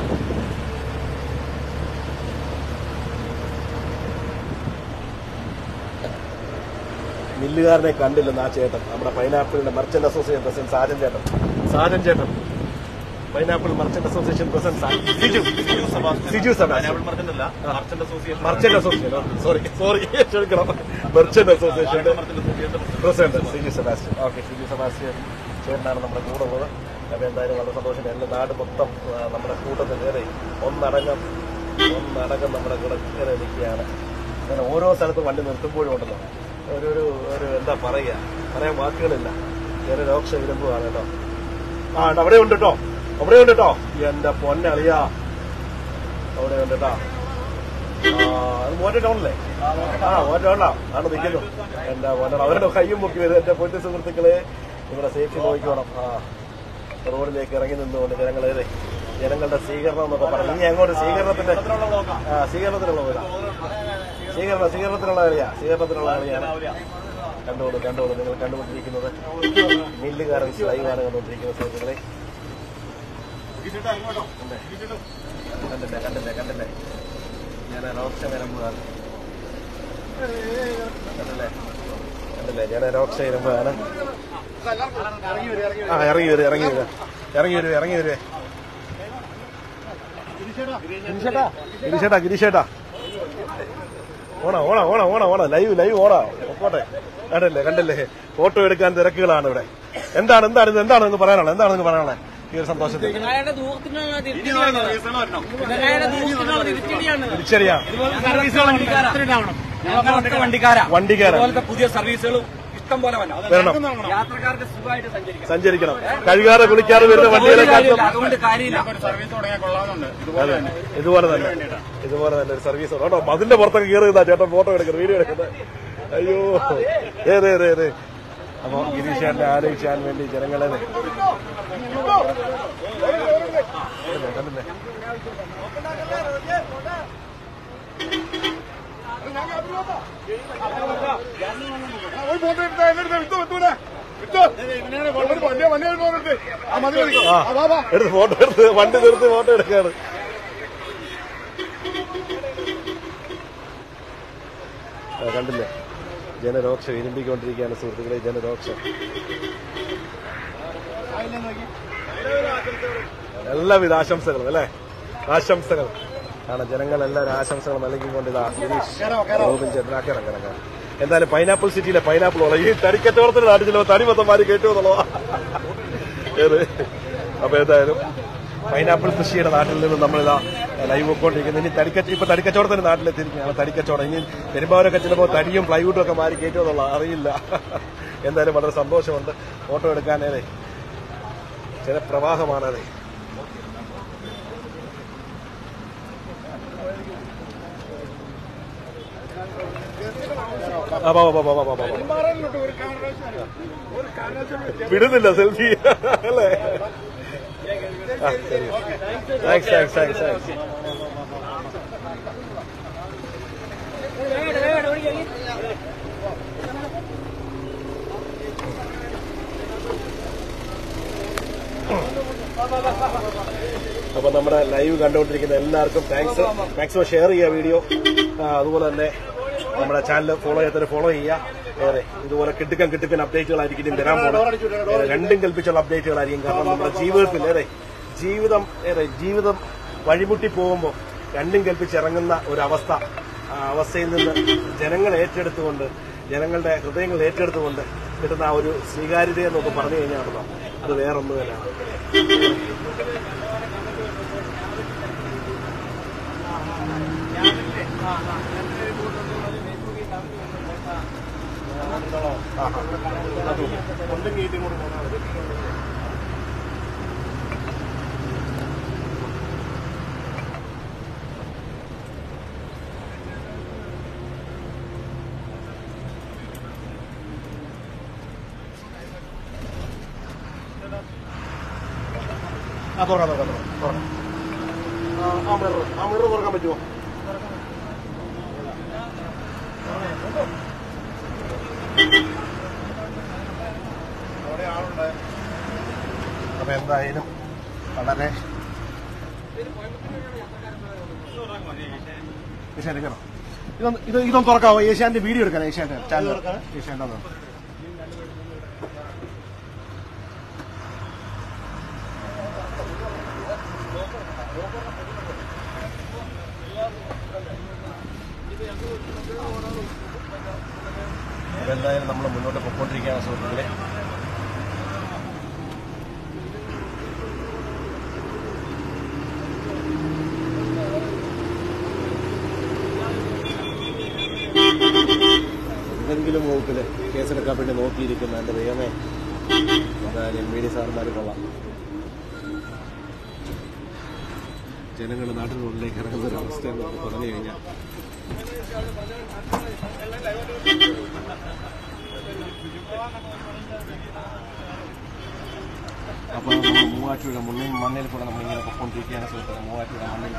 മില്ലുകാരനെ കണ്ടില്ലെന്ന് ആ ചേട്ടൻ നമ്മുടെ പൈനാപ്പിളിന്റെ മർച്ചന്റ് അസോസിയേഷൻ പ്രസിഡന്റ് സാജൻ ചേട്ടൻ സാജൻ ചേട്ടൻ പൈനാപ്പിൾ മർച്ചന്റ് അസോസിയേഷൻ പ്രസിഡന്റ് സാ- Siju Siju Sebastian. Siju Sebastian. Pineapple merchant അല്ല, merchant association. Merchant association sorry sorry ക്ഷമിക്കണം മർച്ചന്റ് അസോസിയേഷന്റെ merchant association. President Siju Sebastian okay Siju Sebastian ചേട്ടനാണ് നമ്മുടെ കൂടെ ഉള്ളത് അപ്പൊ എന്തായാലും വളരെ സന്തോഷം എന്റെ നാട് മൊത്തം ആ, നമ്മുടെ കൂട്ടത്തിൽ കയറി ഒന്നടങ്കം ഒന്നടങ്കം നമ്മുടെ കൂടെ കയറി നിൽക്കുകയാണ് അങ്ങനെ ഓരോ സ്ഥലത്തും വണ്ടി നിർത്തുമ്പോഴും ഉണ്ടല്ലോ ഒരു ഒരു ഒരു എന്താ പറയുക പറയാൻ വാക്കുകളില്ല കയറി രോക്ഷ ഇരുമ്പുമാണ് കേട്ടോ ആ ഉണ്ട്, അവിടെ ഉണ്ട് കേട്ടോ അവിടെ ഉണ്ട് കേട്ടോ എന്റെ പൊന്നളിയാ അവിടെ ഉണ്ട് കേട്ടോ ആ, അത് മോറ്റ ടൗണല്ലേ ആ മോറ്റ ടൗണാ ആണ് നിൽക്കുന്നു എന്റെ മോനെ അവരുടെ കയ്യും പൊക്കി വരും എന്റെ പൊന്നു സുഹൃത്തുക്കളെ ഇവിടെ സേഫ്റ്റി നോക്കിക്കോണം ആ റോഡിലേക്ക് ഇറങ്ങി നിന്നുകൊണ്ട് ജനങ്ങളെ ജനങ്ങളുടെ സ്വീകരണം എന്നൊക്കെ പറഞ്ഞു ഇനി അങ്ങോട്ട് സ്വീകരണത്തിന്റെ ആ സ്വീകരണത്തിനുള്ള പോരാ സ്വീകരണ സ്വീകരണത്തിനുള്ള കളിയാ സ്വീകരണത്തിനുള്ള കളിയാണ് കണ്ടോളൂ കണ്ടോളൂ നിങ്ങൾ കണ്ടുകൊണ്ടിരിക്കുന്നത് മില്ലുകാരൻ ലൈവാണ് കണ്ടുകൊണ്ടിരിക്കുന്നത് സുഹൃത്തുക്കളെ കണ്ടില്ലേ കണ്ടില്ലേ കണ്ടില്ലേ ഞാൻ രോക്ഷ വരുമ്പോഴാണ് കണ്ടില്ലേ കണ്ടില്ലേ ഞാൻ രോക്ഷ വരുമ്പോഴാണ് ആ ഇറങ്ങി വരും ഇറങ്ങി വരും ഇറങ്ങി വരും ഇറങ്ങി വരും ഗിരിശേട്ടാ ഗിരിശേട്ടാ ഓണാ ഓണാ ഓണാ ഓണാ ഓണാ ലൈവ് ലൈവ് ഓണാ പോട്ടെ കണ്ടല്ലേ കണ്ടല്ലേ ഫോട്ടോ എടുക്കാൻ തിരക്കുകളാണ് ഇവിടെ എന്താണ് എന്താണ് ഇത് എന്താണ് നിങ്ങൾക്ക് പറയാനുള്ളത് എന്താണ് നിങ്ങൾക്ക് പറയാനുള്ളത് ഈ ഒരു സന്തോഷത്തിൽ പിണറായിയുടെ ദൂരത്തിനുള്ള ഇനി തിരിച്ചടിയാണ് റീസൺ വരണം. പിണറായിയുടെ ദൂരത്തിനുള്ള തിരിച്ചടിയാണ് തിരിച്ചറിയാം ഞങ്ങളൊക്കെ വണ്ടിക്കാരാ വണ്ടിക്കാരൻ ഇതുപോലത്തെ പുതിയ സർവീസുകളും ഇഷ്ടം പോലെ വരണം വരണം യാത്രക്കാർക്ക് സുഖമായിട്ട് സഞ്ചരിക്കാം സഞ്ചരിക്കണം കഴുകാതെ കുളിക്കാതെ വരുന്ന ഒരു വണ്ടികളെ കാര്യമില്ല അതുകൊണ്ട് കാര്യമില്ല ഒരു സർവീസ് തുടങ്ങിയാൽ കൊള്ളാമെന്നുണ്ട്. ഇതുപോലെ തന്നെ. ഇതുപോലെ തന്നെ ഇതുപോലെ തന്നെ ഒരു സർവീസ് കേട്ടോ അതിന്റെ പുറത്തൊക്കെ കയറിയതാ ചേട്ടൻ ഫോട്ടോ എടുക്കുന്നത് വീഡിയോ എടുക്കുന്നത് അയ്യോ ഏതേ ഏതേ ഏതേ അപ്പൊ ഗിരീഷാന്റെ ആലോചിച്ചാൻ വേണ്ടി ജനങ്ങളെ കണ്ടില്ലേ, കണ്ടില്ലേ? ആ എടുത്ത് ഫോട്ടോ എടുത്ത് വണ്ടി നിർത്തി ഫോട്ടോ എടുക്കാണ് ആ, കണ്ടില്ലേ ജനരോക്ഷ വിരുമ്പിക്കൊണ്ടിരിക്കുകയാണ് സുഹൃത്തുക്കളെ ജനരോക്ഷ എല്ലാവിധ ആശംസകളും അല്ലേ ആശംസകൾ ആണ് ജനങ്ങൾ എല്ലാവരും ആശംസകൾ നൽകിക്കൊണ്ട് ഇതാ ഗിരീഷ് ഗോവിന്ദ് ചന്ദ്രാക്കരം കിടക്കാം എന്തായാലും പൈനാപ്പിൾ സിറ്റിയിലെ പൈനാപ്പിൾ ഉള്ള ഈ തടിക്കച്ചവടത്തിന്റെ നാട്ടിൽ ചിലപ്പോൾ തടി മൊത്തം മാറി കേട്ടു എന്നുള്ളതാ ഏത് അപ്പൊ എന്തായാലും പൈനാപ്പിൾ കൃഷിയുടെ നാട്ടിൽ നിന്ന് നമ്മളിതാ ലൈവ് പോയിക്കൊണ്ടിരിക്കുന്നത് ഇനി തടിക്കച്ച ഇപ്പൊ തടിക്കച്ചവടത്തിന്റെ നാട്ടിലെത്തിയിരിക്കുകയാണ് തടിക്കച്ചവടം ഇനി പെരുമ്പാവരൊക്കെ ചിലപ്പോൾ തടിയും പ്ലൈവുഡും ഒക്കെ മാറി കയറ്റുമോ എന്നുള്ള അറിയില്ല എന്തായാലും വളരെ സന്തോഷമുണ്ട് ഫോട്ടോ എടുക്കാനേ ചില പ്രവാഹമാണതേ ആ, വാ, വാ, വാ, വാ, വാ, വാ, വാ. വിടുന്നില്ല സെൽഫി അല്ലേ താങ്ക്സ് താങ്ക്സ് താങ്ക്സ് താങ്ക്സ് അപ്പൊ നമ്മുടെ ലൈവ് കണ്ടുകൊണ്ടിരിക്കുന്ന എല്ലാവർക്കും താങ്ക്സ് മാക്സിമം ഷെയർ ചെയ്യുക വീഡിയോ അതുപോലെ തന്നെ നമ്മുടെ ചാനൽ ഫോളോ ചെയ്യാത്തവരെ ഫോളോ ചെയ്യുക വേറെ ഇതുപോലെ കിട്ടുക്കൻ കിട്ടുക്കൻ അപ്ഡേറ്റുകളായിരിക്കും ഇനി വരാൻ പോകുന്നത് ഏറെ രണ്ടും കൽപ്പിച്ചുള്ള അപ്ഡേറ്റുകളായിരിക്കും കാരണം നമ്മുടെ ജീവിതത്തിൽ ഏറെ ജീവിതം ഏറെ ജീവിതം വഴിമുട്ടി പോകുമ്പോൾ രണ്ടും കൽപ്പിച്ചിറങ്ങുന്ന ഒരു അവസ്ഥ ആ അവസ്ഥയിൽ നിന്ന് ജനങ്ങൾ ഏറ്റെടുത്തുകൊണ്ട് ജനങ്ങളുടെ ഹൃദയങ്ങൾ ഏറ്റെടുത്തുകൊണ്ട് കിട്ടുന്ന ആ ഒരു സ്വീകാര്യത എന്നൊക്കെ പറഞ്ഞു കഴിഞ്ഞാൽ അത് വേറൊന്നു തന്നെയാണ് ആ തുറക്കാം തുറക്കാം തുറക്കാം തുറക്കാം ആ, ആ മിറർ ആ മിറർ തുറക്കാൻ പറ്റുമോ അവിടെ ആളുണ്ട് അപ്പൊ എന്തായാലും വളരെ ഏഷ്യാൻ്റെ എടുക്കണം ഇതൊന്ന് ഇത് ഇതൊന്ന് തുറക്കാവോ ഏഷ്യാന്റെ വീഡിയോ എടുക്കാൻ ഏഷ്യാന്റെ ചാനൽ ഏഷ്യാന്റെ ഒന്ന്. അപ്പൊ എന്തായാലും നമ്മൾ മുന്നോട്ട് പൊയ്ക്കൊണ്ടിരിക്കുകയാണ് സുഹൃത്തുക്കളെ എന്തെങ്കിലും വകുപ്പില് കേസെടുക്കാൻ വേണ്ടി നോക്കിയിരിക്കുന്ന എന്റെ ദൈവമേ എന്തായാലും എം വി ഡി സാർമാർ കൊള്ളാം ജനങ്ങൾ നാട്ടിനുള്ളിലേക്ക് ഇറങ്ങുന്ന ഒരു അവസ്ഥ നമുക്ക് പറഞ്ഞു കഴിഞ്ഞാൽ അപ്പോൾ നമ്മൾ മൂവാറ്റുപുഴ മുന്നിൽ മണ്ണിൽ കൂടെ നമ്മളിങ്ങനെ പൊക്കൊണ്ടിരിക്കുകയാണ് സുഹൃത്തുക്കളെ മൂവാറ്റുപുഴ മണ്ണിൽ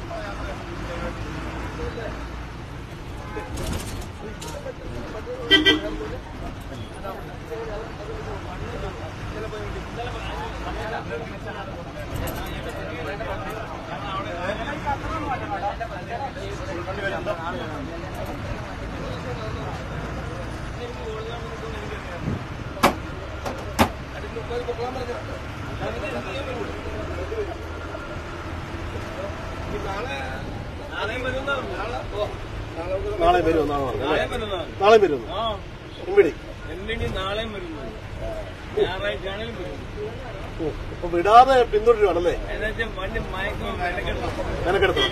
നാളെ വരുമോ നാളെ പറഞ്ഞു അല്ലേ? നാളെ വരുന്നു എമ്പിടി എമ്മിണി നാളെയും വരുന്നു ഞായറാഴ്ച ആണെങ്കിലും വരുന്നു ഓ അപ്പൊ വിടാതെ പിന്തുടരുവാണല്ലേ എന്നുവെച്ചാൽ വണ്ടി മയക്കം മെനക്കെട്ടണം മെനക്കെടുത്തണം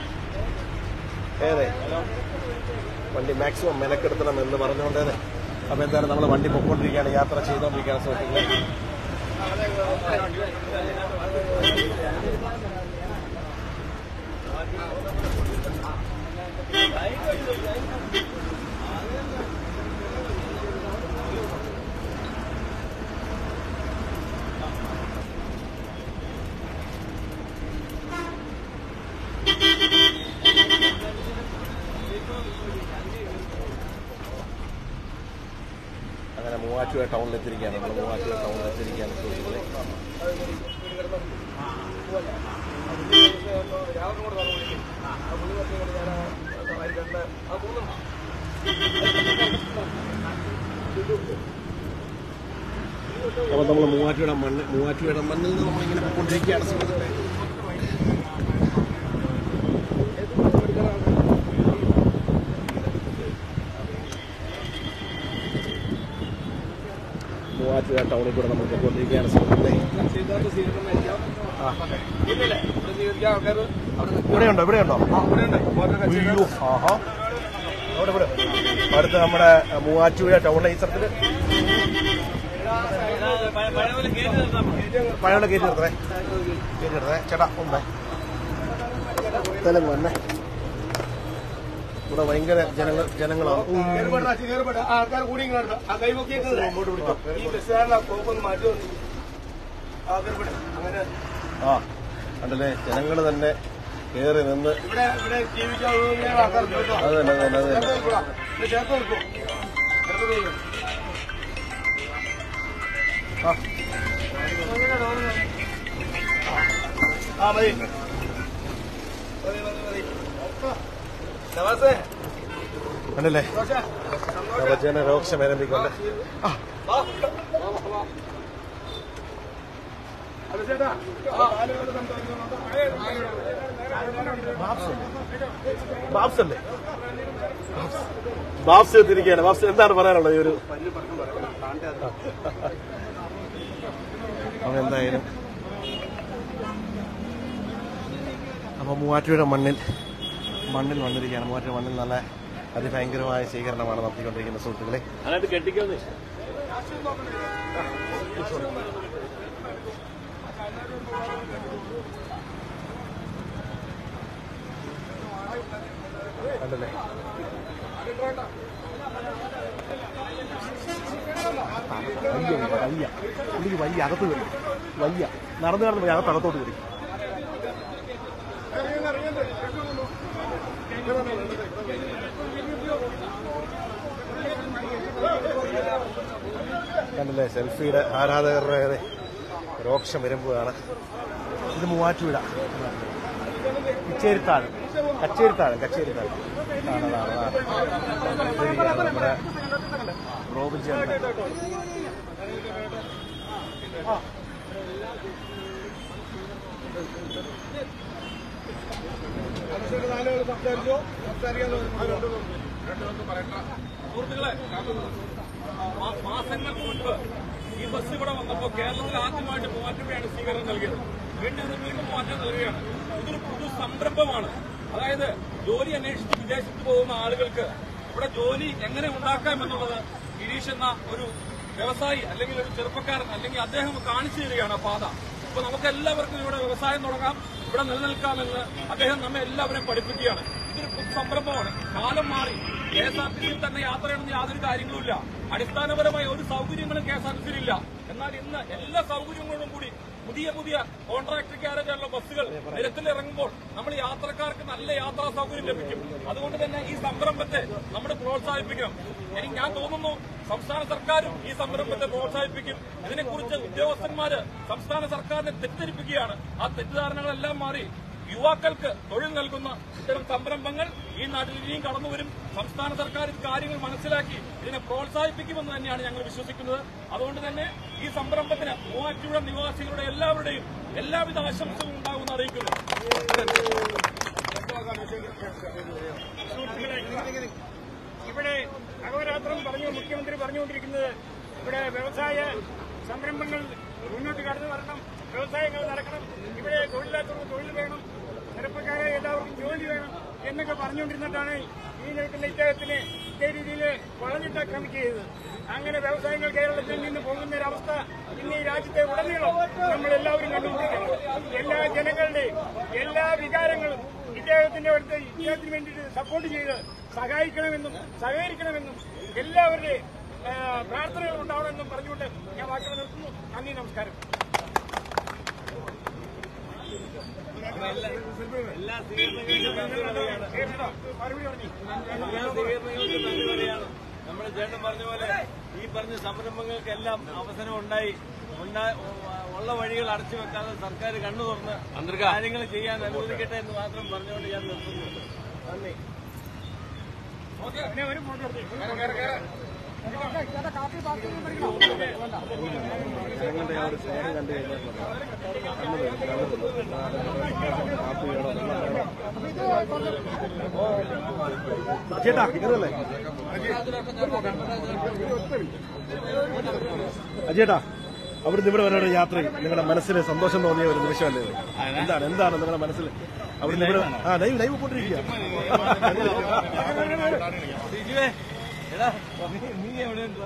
ഏതെ വണ്ടി മാക്സിമം മെനക്കെടുത്തണം എന്ന് പറഞ്ഞുകൊണ്ടേനെ അപ്പൊ എന്തായാലും നമ്മൾ വണ്ടി പൊക്കോണ്ടിരിക്കുകയാണ് യാത്ര ചെയ്തുകൊണ്ടിരിക്കുകയാണ് സുഹൃത്തുക്കളെ അങ്ങനെ മൂവാറ്റുപുഴ ടൗണിലെത്തിയിരിക്കുകയാണ് നമ്മൾ മൂവാറ്റുപുഴ ടൗണിലെത്തിയിരിക്കുകയാണ് സുഹൃത്തുക്കളെ അപ്പോൾ നമ്മൾ മൂവാറ്റുപുഴ മണ്ണ് മൂവാറ്റുപുഴ മണ്ണിൽ നിന്ന് നമ്മളിങ്ങനെ പോയിക്കൊണ്ടിരിക്കുകയാണ് സുഹൃത്തുക്കളെ മൂവാറ്റുപുഴ ടൗണിൽ കൂടെ നമ്മൾ പോയിക്കൊണ്ടിരിക്കുകയാണ് സുഹൃത്തുക്കളെ ഇവിടെയുണ്ടോ ഇവിടെയുണ്ടോ അയ്യോ, ആഹാ. അവിടെ ഇവിടെ അടുത്ത് നമ്മുടെ മൂവാറ്റുപുഴ ടൗണിലെ ഈ സ്ഥലത്തില് പഴയ കേട്ട് തന്നാൽ മതി പഴയുടെ കയറ്റി നിർത്തേ കയറ്റി നിർത്തേ ചേട്ടാ ഒന്നേ തെലുങ്ക് വന്നേ ഇവിടെ ഭയങ്കര ജനങ്ങൾ ജനങ്ങളാണ് ആൾക്കാർ കൂടി ഇങ്ങോട്ട് ആ കൈ പൊക്കിയേക്കുന്നത് ഈ ബസ്സുകാരനെ കോപ്പൊന്ന് മാറ്റി അങ്ങനെ ആ കണ്ടല്ലേ ജനങ്ങൾ തന്നെ കയറി നിന്ന് ഇവിടെ ഇവിടെ ജീവിക്കാൻ ആൾക്കാർ കേട്ടോ അത് തന്നെ അത് തന്നെ അത് തന്നെ ഇത് ചേർത്ത് നിൽക്കും ചേർത്ത് നിൽക്കും ആ ആ മതി മതി മതി മതി നവാസേ കണ്ടല്ലേ ദോശ അപ്പൊ ജനരോക്ഷം ആരംഭിക്കൊണ്ട് ആ വാ വാ അത് ചേട്ടാ ആ ആളുകൾ സംസാരിക്കുന്നുണ്ട് ബാബ്സ് അല്ലേ ബാബ്സ് എത്തിയിരിക്കുകയാണ് ബാബ്സ് എന്താണ് പറയാനുള്ളത് ഈ ഒരു അവൻ എന്തായാലും അപ്പൊ മൂവാറ്റുപുഴ മണ്ണിൽ മണ്ണിൽ വന്നിരിക്കുകയാണ് മൂവാറ്റുപുഴ മണ്ണിൽ നല്ല അതിഭയങ്കരമായ സ്വീകരണമാണ് നടത്തിക്കൊണ്ടിരിക്കുന്ന സുഹൃത്തുക്കളെ അതിനകത്ത് കെട്ടിക്കൊന്നേ കണ്ടല്ലേ വയ്യ വയ്യ പുള്ളിക്ക് വയ്യ അകത്ത് വരും വയ്യ നടന്നു നടന്ന് പോയി അകത്ത് അകത്തോട്ട് കയറി കണ്ടില്ലേ സെൽഫിയുടെ ആരാധകരുടെ രോക്ഷം വരുമ്പോഴാണ് ഇത് മൂവാറ്റുപുഴ കച്ചേരിത്താഴം കച്ചേരിത്താഴം കച്ചേരിത്താഴം ആണ്, അതാണ്, അതാണ്. ശരിയാണ്, നമ്മുടെ റോബിൻ ചേട്ടൻ സുഹൃത്തുക്കളെ മാ- മാസങ്ങൾക്ക് മുൻപ് ഈ ബസ് ഇവിടെ വന്നപ്പോൾ കേരളത്തിൽ ആദ്യമായിട്ട് മൂവാറ്റുപുഴയാണ് സ്വീകരണം നൽകിയത് വീണ്ടും ഇത് വീണ്ടും മാറ്റം നൽകുകയാണ് ഇതൊരു പുതു സംരംഭമാണ് അതായത് ജോലി അന്വേഷിച്ച് വിദേശത്ത് പോകുന്ന ആളുകൾക്ക് ഇവിടെ ജോലി എങ്ങനെ ഉണ്ടാക്കാം എന്നുള്ളത് ഗിരീഷ് എന്ന ഒരു വ്യവസായി അല്ലെങ്കിൽ ഒരു ചെറുപ്പക്കാരൻ അല്ലെങ്കിൽ അദ്ദേഹം കാണിച്ചു തരികയാണ് ആ പാത അപ്പൊ നമുക്ക് എല്ലാവർക്കും ഇവിടെ വ്യവസായം തുടങ്ങാം ഇവിടെ നിലനിൽക്കാമെന്ന് അദ്ദേഹം നമ്മെ എല്ലാവരെയും പഠിപ്പിക്കുകയാണ് ഇതൊരു പുതു സംരംഭമാണ് കാലം മാറി കെ എസ് ആർ ടി സിയിൽ തന്നെ യാത്ര ചെയ്യണമെന്ന് യാതൊരു കാര്യങ്ങളുമില്ല അടിസ്ഥാനപരമായ ഒരു സൗകര്യങ്ങളും കെ എസ് ആർ ടി സിയിലില്ല എന്നാൽ ഇന്ന് എല്ലാ സൗകര്യങ്ങളോടും കൂടി പുതിയ പുതിയ കോൺട്രാക്ട് ക്യാരേജുള്ള ബസ്സുകൾ നിരത്തിലിറങ്ങുമ്പോൾ നമ്മൾ യാത്രക്കാർക്ക് നല്ല യാത്രാ സൗകര്യം ലഭിക്കും അതുകൊണ്ട് തന്നെ ഈ സംരംഭത്തെ നമ്മൾ പ്രോത്സാഹിപ്പിക്കണം എനിക്ക് ഞാൻ തോന്നുന്നു സംസ്ഥാന സർക്കാരും ഈ സംരംഭത്തെ പ്രോത്സാഹിപ്പിക്കും ഇതിനെക്കുറിച്ച് ഉദ്യോഗസ്ഥന്മാര് സംസ്ഥാന സർക്കാരിനെ തെറ്റിദ്ധരിപ്പിക്കുകയാണ് ആ തെറ്റിദ്ധാരണകളെല്ലാം മാറി യുവാക്കൾക്ക് തൊഴിൽ നൽകുന്ന ഇത്തരം സംരംഭങ്ങൾ ഈ നാട്ടിൽ ഇനിയും കടന്നുവരും സംസ്ഥാന സർക്കാർ ഈ കാര്യങ്ങൾ മനസ്സിലാക്കി ഇതിനെ പ്രോത്സാഹിപ്പിക്കുമെന്ന് തന്നെയാണ് ഞങ്ങൾ വിശ്വസിക്കുന്നത് അതുകൊണ്ട് തന്നെ ഈ സംരംഭത്തിന് മൂവാറ്റുപുഴ നിവാസികളുടെ എല്ലാവരുടെയും എല്ലാവിധ ആശംസകളും ഉണ്ടാകുമെന്ന് അറിയിക്കുന്നു ഇവിടെ അഹോരാത്രം പറഞ്ഞു മുഖ്യമന്ത്രി പറഞ്ഞുകൊണ്ടിരിക്കുന്നത് ഇവിടെ വ്യവസായ സംരംഭങ്ങൾ മുന്നോട്ട് കടന്നു വരണം വ്യവസായങ്ങൾ നടക്കണം ഇവിടെ തൊഴിലില്ലാത്തവർക്ക് തൊഴിൽ വേണം ചെറുപ്പക്കാരെ എല്ലാവർക്കും ജോലി വേണം എന്നൊക്കെ പറഞ്ഞുകൊണ്ടിരുന്നിട്ടാണ് ഈ നിൽക്കുന്ന ഇദ്ദേഹത്തിന് ഇതേ രീതിയിൽ വളഞ്ഞിട്ട് ആക്രമിക്കുക ചെയ്തത് അങ്ങനെ വ്യവസായങ്ങൾ കേരളത്തിൽ നിന്ന് പോകുന്ന ഒരവസ്ഥ ഇന്ന് ഈ രാജ്യത്തെ ഉടനീളം നമ്മൾ എല്ലാവരും കണ്ടുകൊണ്ടിരിക്കണം എല്ലാ ജനങ്ങളുടെയും എല്ലാ വികാരങ്ങളും ഇദ്ദേഹത്തിന്റെ അടുത്ത് ഇദ്ദേഹത്തിന് വേണ്ടിയിട്ട് സപ്പോർട്ട് ചെയ്ത് സഹായിക്കണമെന്നും സഹകരിക്കണമെന്നും എല്ലാവരുടെയും ആ, പ്രാർത്ഥനകൾ ഉണ്ടാവണമെന്നും പറഞ്ഞുകൊണ്ട് ഞാൻ വാക്കുകൾ നിർത്തുന്നു നന്ദി നമസ്കാരം എല്ലാ സ്വീകരണങ്ങളിലും മറുപടി പറഞ്ഞു എല്ലാ സ്വീകരണങ്ങൾക്കും നന്ദി പറയാണ് നമ്മുടെ ചേട്ടൻ പറഞ്ഞ പോലെ ഈ പറഞ്ഞ സംരംഭങ്ങൾക്കെല്ലാം അവസരം ഉണ്ടായി ഉണ്ടാ- ഉള്ള വഴികൾ അടച്ചു വെക്കാതെ സർക്കാർ കണ്ണു തുറന്ന് കാര്യങ്ങൾ ചെയ്യാൻ അനുവദിക്കട്ടെ എന്ന് മാത്രം പറഞ്ഞുകൊണ്ട് ഞാൻ നിർത്തുന്നു നന്ദി പിന്നെ ഒരു ഫോട്ടോ എടുത്തു ജനങ്ങളുടെ ആ ഒരു സ്നേഹം കണ്ടു കഴിഞ്ഞാൽ കണ്ണു വരും, കണ്ണു വരും. കാപ്പി വേണോ വെള്ളം വേണോ ചേട്ടാ ഇതല്ലേ അജേട്ടാ അവിടുന്ന് ഇവിടെ വരെ ഒരു യാത്രയിൽ നിങ്ങളുടെ മനസ്സിന് സന്തോഷം തോന്നിയ ഒരു നിമിഷമല്ലേ ഇത്? എന്താണ് എന്താണ് നിങ്ങളുടെ മനസ്സിൽ അവിടുന്ന് ഇവിടെ ആ ലൈവ് ലൈവ് പോട്ടിരിക്കുക ബിജുവേ എടാ നീ- നീ എവിടെ ഉണ്ടോ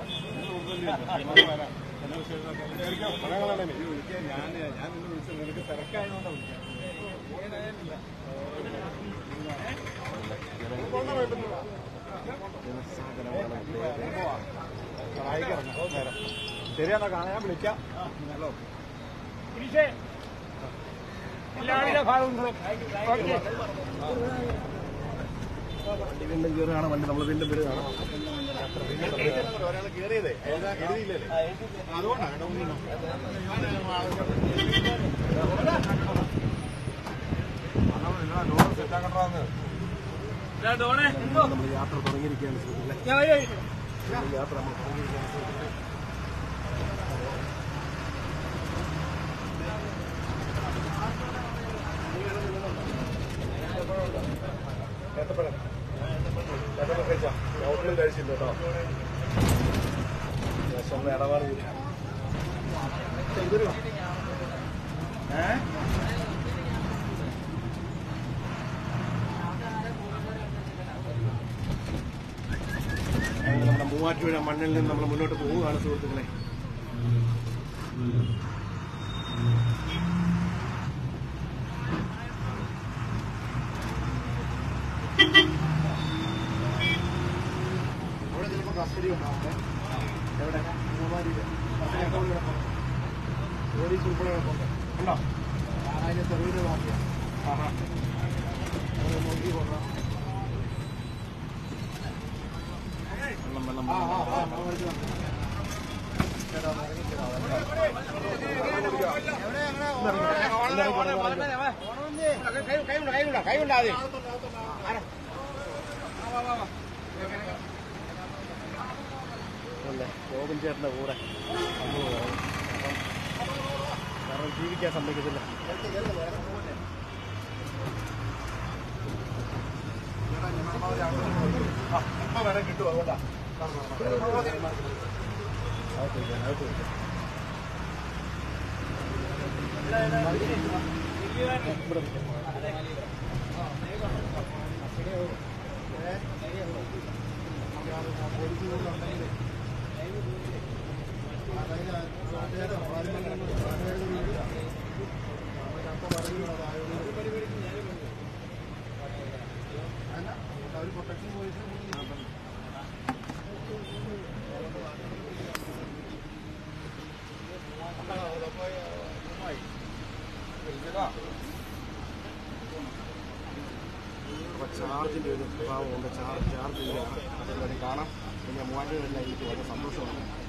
ശരിയാണോ കാണാൻ ഞാൻ വിളിക്കാം ഗിരീഷേ എല്ലാവിധ ഭാഗങ്ങളും ഓക്കെ വണ്ടി വീണ്ടും കയറുകയാണ് വണ്ടി നമ്മൾ വീണ്ടും വരികയാണ് എടാ ഡോണേ എന്തോ നമ്മൾ യാത്ര തുടങ്ങിയിരിക്കുകയാണ് സുഹൃത്തുക്കളെ ഞാൻ വരും. ഈ യാത്ര നമ്മൾ തുടങ്ങിയിരിക്കുകയാണ് സുഹൃത്തുക്കളെ ഏത്തപ്പഴം ഏത്തപ്പഴം കഴിച്ചാ ഞാൻ ഒന്നും കഴിച്ചില്ല കേട്ടോ ഞാൻ സ്വന്തം ഇടപാട് ചെയ്തു ഇതൊരു ഏഹ് അങ്ങനെ നമ്മുടെ മൂവാറ്റുപുഴ മണ്ണിൽ നിന്ന് നമ്മൾ മുന്നോട്ട് പോവുകയാണ് സുഹൃത്തുക്കളെ അവിടെ ചിലപ്പോൾ കസ്റ്റഡി ഉണ്ടാവും എവിടെ മൂവാറ്റുപുഴ. കസ്റ്റഡി അക്കൗണ്ട് കിടപ്പുണ്ട്. പോലീസ് ഉൾപ്പെടെ ഉണ്ട് ഉണ്ടോ അതിന്റെ തെരുവിന് നോക്കിയാ ആഹാ അത് നോക്കി കൊള്ളാം വെള്ളം വെള്ളം ആ ആ ആ ചേട്ടാ ഒന്ന് ഇറങ്ങി ചേട്ടാ അല്ലേ ഗോപൻ ചേട്ടൻ്റെ കൂടെ വന്നു പോയത്. അപ്പം കാരണം ജീവിക്കാൻ സമ്മതിക്കത്തില്ല ആ, ഇപ്പൊ വേണേ കിട്ടും അതുകൊണ്ടാ അകത്ത് വയ്ക്കാം, അകത്ത് വയ്ക്കാം. ഇവിടെ വയ്ക്കാം. അപ്പോൾ ചാർജിൻ്റെ ഒരു ഭാവമുണ്ട് ചാർജ് ചാർജ് ചെയ്യുകയാണ് അതെല്ലാവരും കാണാം പിന്നെ മൂവായിരം രൂപ എനിക്ക് വളരെ സന്തോഷമാണ്